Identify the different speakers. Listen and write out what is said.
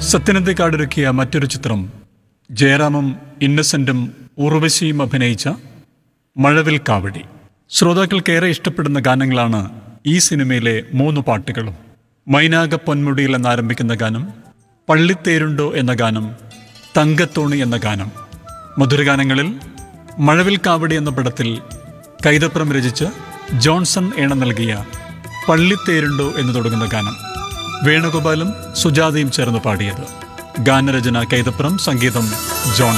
Speaker 1: സത്യനന്ദിക്കാടൊരുക്കിയ മറ്റൊരു ചിത്രം ജയറാമും ഇന്നസെന്റും ഉർവശിയും അഭിനയിച്ച മഴവിൽ കാവടി ശ്രോതാക്കൾക്കേറെ ഇഷ്ടപ്പെടുന്ന ഗാനങ്ങളാണ് ഈ സിനിമയിലെ മൂന്ന് പാട്ടുകളും മൈനാക പൊന്മുടിയിൽ എന്നാരംഭിക്കുന്ന ഗാനം പള്ളിത്തേരുണ്ടോ എന്ന ഗാനം തങ്കത്തോണി എന്ന ഗാനം മധുരഗാനങ്ങളിൽ മഴവിൽ കാവടി എന്ന പടത്തിൽ കൈതപ്രം രചിച്ച് ജോൺസൺ ഏണ നൽകിയ പള്ളിത്തേരുണ്ടോ എന്ന് തുടങ്ങുന്ന ഗാനം വേണുഗോപാലും സുജാതയും ചേർന്ന് പാടിയത് ഗാനരചന കൈതപ്രം സംഗീതം ജോൺ